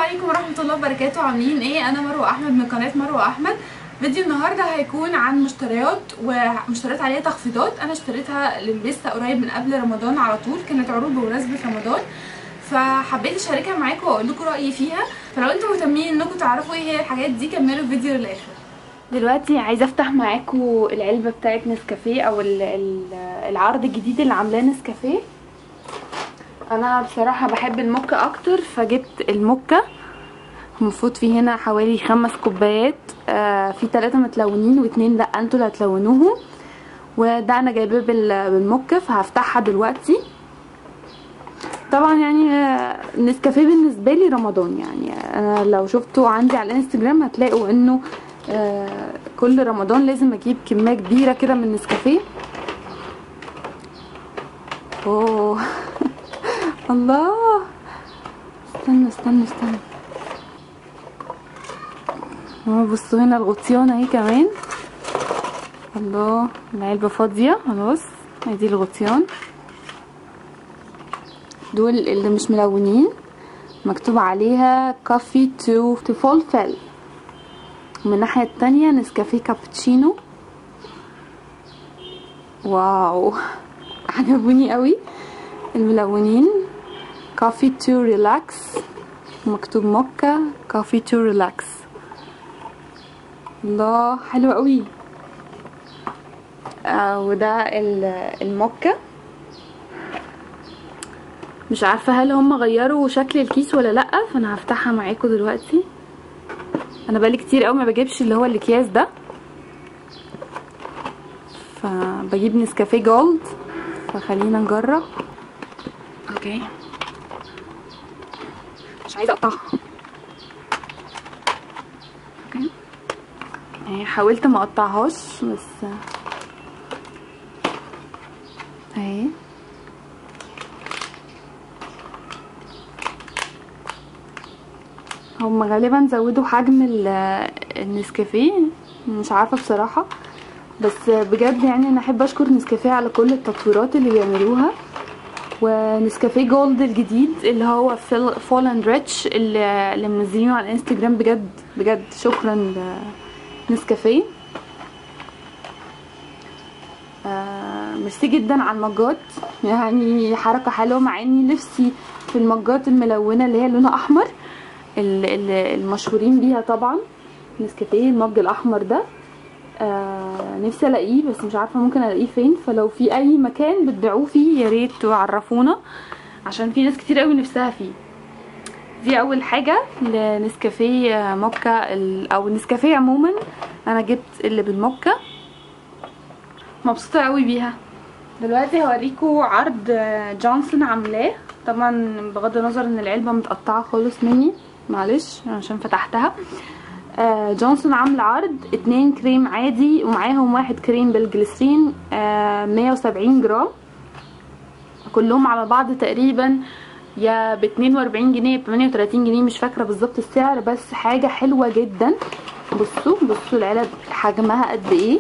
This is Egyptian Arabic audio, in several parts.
عليكم ورحمة الله وبركاته عاملين ايه انا مروة احمد من قناة مروة احمد فيديو النهاردة هيكون عن مشتريات ومشتريات عليها تخفيضات انا اشتريتها لسه قريب من قبل رمضان على طول كانت عروض بمناسبة رمضان فحبيت اشاركها معاكم واقول لكم رايي فيها فلو انتم مهتمين انكم تعرفوا ايه هي الحاجات دي كملوا الفيديو للاخر دلوقتي عايزه افتح معاكم العلبه بتاعت نسكافيه او ال- ال- العرض الجديد اللي عاملاه نسكافيه انا بصراحه بحب الموكا اكتر فجبت الموكا المفروض في هنا حوالي خمس كوبايات آه في ثلاثة متلونين واتنين لا انتوا اللي هتلونوهم وده انا جايباه بال- بالموكا فهفتحها دلوقتي طبعا يعني آه، نسكافيه بالنسبه لي رمضان يعني انا لو شفتوا عندي على الانستجرام هتلاقوا انه آه، كل رمضان لازم اجيب كميه كبيره كده من نسكافيه اوه الله استنى استنى استنى اه بصوا هنا الغطيان اهي كمان الله العلبة فاضية خلاص ادي الغطيان دول اللي مش ملونين مكتوب عليها كافي تو تو فولفل ومن الناحية التانية نسكافيه كابتشينو واو عجبوني قوي الملونين كافي تو ريلاكس مكتوب موكا كافي تو ريلاكس الله حلو قوي آه وده ال- الموكا مش عارفه هل هم غيروا شكل الكيس ولا لا فانا هفتحها معاكم دلوقتي انا بقالي كتير قوي ما بجيبش اللي هو الاكياس ده فبجيب نسكافيه جولد فخلينا نجرب اوكي مش عايزه اقطعها اوكي يعني حاولت ما اقطعهاش بس اهي هم غالبا زودوا حجم ال- النسكافيه مش عارفه بصراحه بس بجد يعني انا احب اشكر نسكافيه على كل التطويرات اللي بيعملوها ونسكافيه جولد الجديد اللي هو فول اند ريتش اللي اللي منزلينه على الانستجرام بجد بجد شكرا لنسكافيه آه ميرسي جدا على المجات يعني حركه حلوه مع اني نفسي في المجات الملونه اللي هي لونها احمر ال- ال- المشهورين بيها طبعا نسكافيه المج الاحمر ده آه نفسي الاقيه بس مش عارفه ممكن الاقيه فين فلو في اي مكان بتبيعوه فيه يا ريت تعرفونا عشان في ناس كتير قوي نفسها فيه دي اول حاجه لنسكافيه موكا ال- او نسكافيه عموما انا جبت اللي بالموكا مبسوطه قوي بيها دلوقتي هوريكم عرض آه، جونسون عاملاه طبعا بغض النظر ان العلبه متقطعه خالص مني معلش عشان فتحتها آه، جونسون عامله عرض اتنين كريم عادي ومعاهم واحد كريم بالجليسرين آه، 170 جرام كلهم على بعض تقريبا يا ب 42 جنيه ب 38 جنيه مش فاكره بالظبط السعر بس حاجه حلوه جدا بصوا بصوا العلب حجمها قد ايه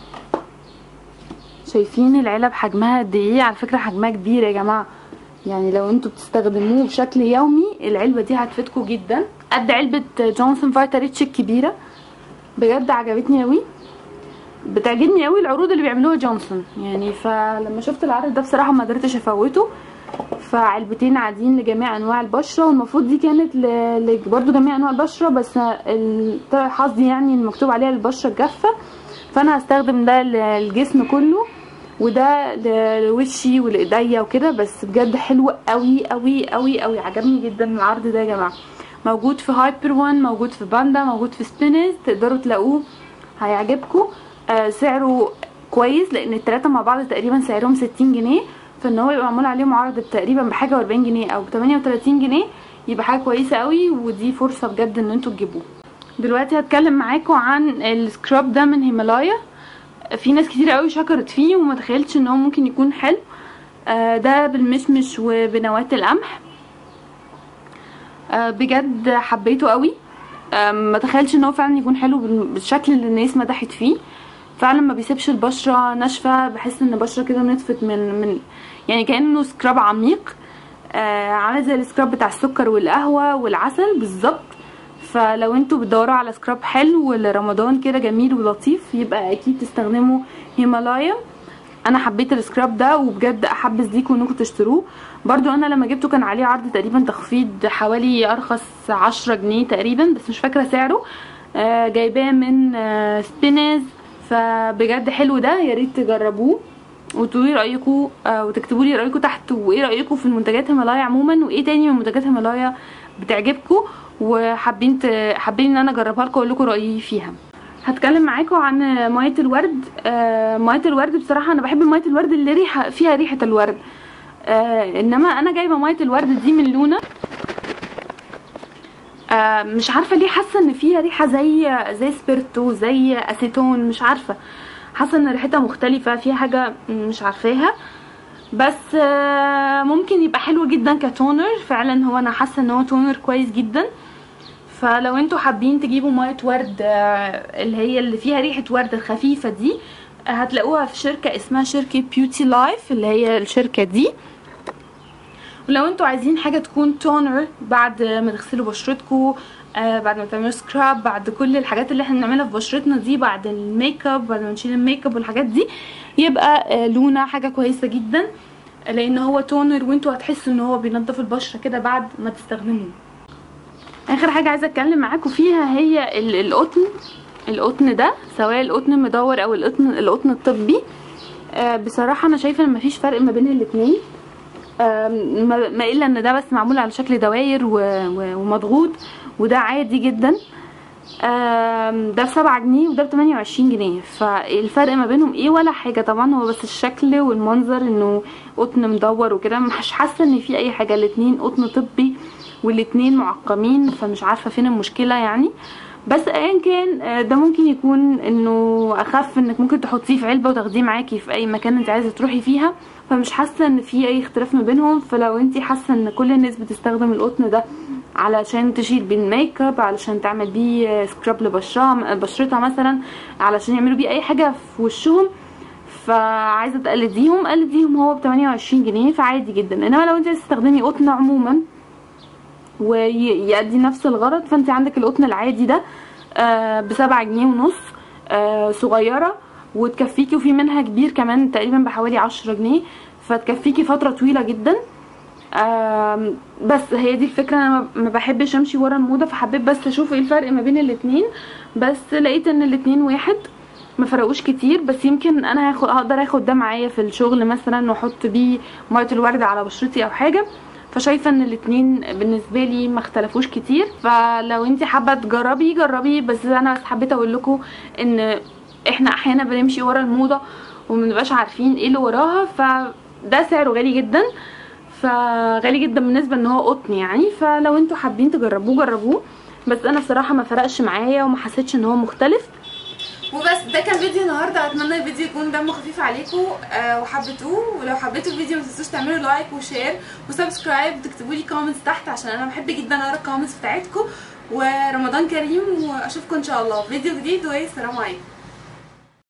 شايفين العلب حجمها قد ايه على فكره حجمها كبير يا جماعه يعني لو انتوا بتستخدموه بشكل يومي العلبه دي هتفيدكم جدا قد علبه جونسون فايتا ريتش الكبيره بجد عجبتني قوي بتعجبني قوي العروض اللي بيعملوها جونسون يعني فلما شفت العرض ده بصراحه ما قدرتش افوته فعلبتين عاديين لجميع انواع البشره والمفروض دي كانت ل... ل... برضو جميع انواع البشره بس ال- طلع حظي يعني المكتوب عليها البشره الجافه فانا هستخدم ده للجسم كله وده ل- لوشي ولايديا وكده بس بجد حلو قوي قوي قوي قوي عجبني جدا العرض ده يا جماعه موجود في هايبر وان موجود في باندا موجود في سبينز تقدروا تلاقوه هيعجبكم آه سعره كويس لان التلاتة مع بعض تقريبا سعرهم 60 جنيه فان هو يبقى معمول عليهم عرض تقريبا بحاجه و40 جنيه او ب 38 جنيه يبقى حاجه كويسه قوي ودي فرصه بجد ان انتوا تجيبوه دلوقتي هتكلم معاكم عن السكراب ده من هيمالايا في ناس كتير قوي شكرت فيه وما تخيلتش ان هو ممكن يكون حلو آه ده بالمشمش وبنوات القمح آه بجد حبيته قوي آه ما تخيلش ان هو فعلا يكون حلو بال- بالشكل اللي الناس مدحت فيه فعلا ما بيسيبش البشره ناشفه بحس ان البشره كده نطفت من من يعني كانه سكراب عميق آه عامل زي السكراب بتاع السكر والقهوه والعسل بالظبط فلو انتوا بتدوروا على سكراب حلو لرمضان كده جميل ولطيف يبقى اكيد تستخدموا هيمالايا انا حبيت السكراب ده وبجد احبذ ليكم انكم تشتروه برضو انا لما جبته كان عليه عرض تقريبا تخفيض حوالي ارخص عشرة جنيه تقريبا بس مش فاكره سعره آه جايباه من آه سبينز فبجد حلو ده يا ريت تجربوه وتقولوا لي رايكم آه وتكتبوا لي رايكم تحت وايه رايكم في المنتجات هيمالايا عموما وايه تاني من منتجات هيمالايا بتعجبكم وحابين ت- حابين ان انا اجربها لكم واقول لكم رايي فيها هتكلم معاكم عن ميه الورد آه ميه الورد بصراحه انا بحب ميه الورد اللي ريحه فيها ريحه الورد آه انما انا جايبه ميه الورد دي من لونا آه مش عارفه ليه حاسه ان فيها ريحه زي زي سبيرتو زي اسيتون مش عارفه حاسه ان ريحتها مختلفه فيها حاجه مش عارفاها بس آه ممكن يبقى حلو جدا كتونر فعلا هو انا حاسه ان هو تونر كويس جدا فلو انتوا حابين تجيبوا ميه ورد آه، اللي هي اللي فيها ريحه ورد الخفيفه دي آه، هتلاقوها في شركه اسمها شركه بيوتي لايف اللي هي الشركه دي ولو انتوا عايزين حاجه تكون تونر بعد ما تغسلوا بشرتكم آه بعد ما تعملوا سكراب بعد كل الحاجات اللي احنا بنعملها في بشرتنا دي بعد الميك اب بعد ما نشيل الميك اب والحاجات دي يبقى آه لونا حاجه كويسه جدا لان هو تونر وانتوا هتحسوا ان هو بينضف البشره كده بعد ما تستخدموه اخر حاجه عايزه اتكلم معاكم فيها هي ال- القطن القطن ده سواء القطن المدور او القطن القطن الطبي آه بصراحه انا شايفه ان مفيش فرق ما بين الاتنين آم، ما ما الا ان ده بس معمول على شكل دواير و- و- ومضغوط وده عادي جدا آم، ده بسبعة جنيه وده بتمانية وعشرين جنيه فالفرق ما بينهم ايه ولا حاجة طبعا هو بس الشكل والمنظر انه قطن مدور وكده مش حاسة ان في اي حاجة الاتنين قطن طبي والاتنين معقمين فمش عارفة فين المشكلة يعني بس ايا كان آه، ده ممكن يكون انه اخف انك ممكن تحطيه في علبه وتاخديه معاكي في اي مكان انت عايزه تروحي فيها فمش حاسه ان في اي اختلاف ما بينهم فلو انت حاسه ان كل الناس بتستخدم القطن ده علشان تشيل بيه الميك اب علشان تعمل بيه سكراب لبشرها بشرتها مثلا علشان يعملوا بيه اي حاجه في وشهم فعايزه تقلديهم قلديهم هو ب 28 جنيه فعادي جدا انما لو انت عايزه تستخدمي قطن عموما ويأدي نفس الغرض فانت عندك القطن العادي ده آه بسبعة جنيه ونص آه صغيرة وتكفيكي وفي منها كبير كمان تقريبا بحوالي عشرة جنيه فتكفيكي فترة طويلة جدا آم، بس هي دي الفكرة انا ما- ما بحبش امشي ورا الموضة فحبيت بس اشوف ايه الفرق ما بين الاتنين بس لقيت ان الاتنين واحد ما فرقوش كتير بس يمكن انا هاخد هقدر اخد ده معايا في الشغل مثلا واحط بيه ميه الورد على بشرتي او حاجه فشايفه ان الاتنين بالنسبه لي ما اختلفوش كتير فلو انت حابه تجربي جربي بس انا بس حبيت اقول لكم ان احنا احيانا بنمشي ورا الموضه ومنبقاش عارفين ايه اللي وراها فده سعره غالي جدا فغالي جدا بالنسبه ان هو قطن يعني فلو انتوا حابين تجربوه جربوه بس انا بصراحه ما فرقش معايا وما حسيتش ان هو مختلف وبس ده كان فيديو النهارده اتمنى الفيديو يكون دمه خفيف عليكم آه وحبيتوه ولو حبيتوا الفيديو ما تنسوش تعملوا لايك وشير وسبسكرايب وتكتبوا لي كومنتس تحت عشان انا بحب جدا اقرا الكومنتس بتاعتكم ورمضان كريم واشوفكم ان شاء الله في فيديو جديد والسلام عليكم